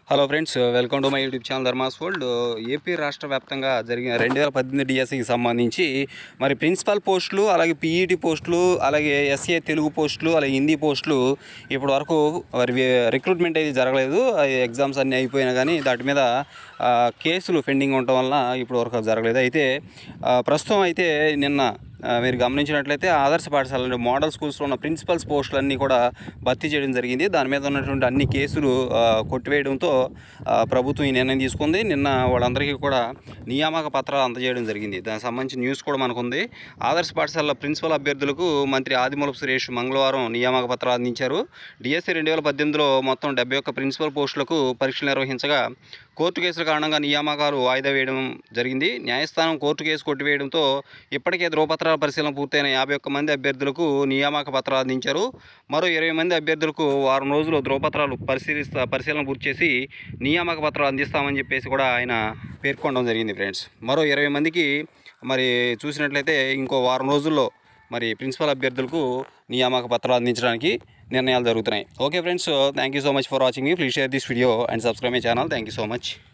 hello friends welcome to my YouTube channel Dharma's world AP రాష్ట్ర వ్యాప్తంగా జరిగిన రెండు వేల పద్దెనిమిది డిఎస్సికి సంబంధించి మరి ప్రిన్సిపల్ పోస్టులు అలాగే పీఈటీ పోస్టులు అలాగే ఎస్ఏ తెలుగు పోస్టులు అలాగే హిందీ పోస్టులు ఇప్పటి వరకు మరి రిక్రూట్మెంట్ అయితే జరగలేదు ఆ ఎగ్జామ్స్ అన్నీ అయిపోయినా కానీ దాటి మీద ఆ, కేసులు పెండింగ్ ఉండటం వలన ఇప్పటి వరకు జరగలేదు అయితే ఆ, ప్రస్తుతం అయితే నిన్న ఆ, మీరు గమనించినట్లయితే ఆదర్శ పాఠశాల అంటే మోడల్ స్కూల్స్లో ఉన్న ప్రిన్సిపల్స్ పోస్టులన్నీ కూడా భర్తీ చేయడం జరిగింది దాని మీద ఉన్నటువంటి అన్ని కేసులు ఆ, కొట్టివేయడంతో ఆ, ప్రభుత్వం ఈ నిర్ణయం తీసుకుంది నిన్న వాళ్ళందరికీ కూడా నియామక పత్రాలు అందజేయడం జరిగింది దానికి సంబంధించిన న్యూస్ కూడా మనకు ఉంది ఆదర్శ పాఠశాల ప్రిన్సిపల్ అభ్యర్థులకు మంత్రి ఆదిమూలపు సురేష్ మంగళవారం నియామక పత్రాలు అందించారు డిఎస్సి రెండు వేల పద్దెనిమిదిలో మొత్తం డెబ్బై ఒక్క ప్రిన్సిపల్ పోస్టులకు పరీక్షలు నిర్వహించగా కోర్టు కేసుల కారణంగా నియామకాలు వాయిదా వేయడం జరిగింది న్యాయస్థానం కోర్టు కేసు కొట్టివేయడంతో ఇప్పటికే ధ్రువపత్రాల పరిశీలన పూర్తయిన యాభై ఒక్క మంది అభ్యర్థులకు నియామక పత్రాలు అందించారు మరో ఇరవై మంది అభ్యర్థులకు వారం రోజులు ధ్రువపత్రాలు పరిశీలిస్తా పరిశీలన పూర్తి చేసి నియామక పత్రాలు అందిస్తామని చెప్పేసి కూడా ఆయన పేర్కొనడం జరిగింది ఫ్రెండ్స్ మరో ఇరవై మందికి మరి చూసినట్లయితే ఇంకో వారం రోజుల్లో మరి ప్రిన్సిపల్ అభ్యర్థులకు నియామక పత్రాలు అందించడానికి నిర్ణయాలు జరుగుతున్నాయి okay friends thank you so much for watching please share this video and subscribe my channel thank you so much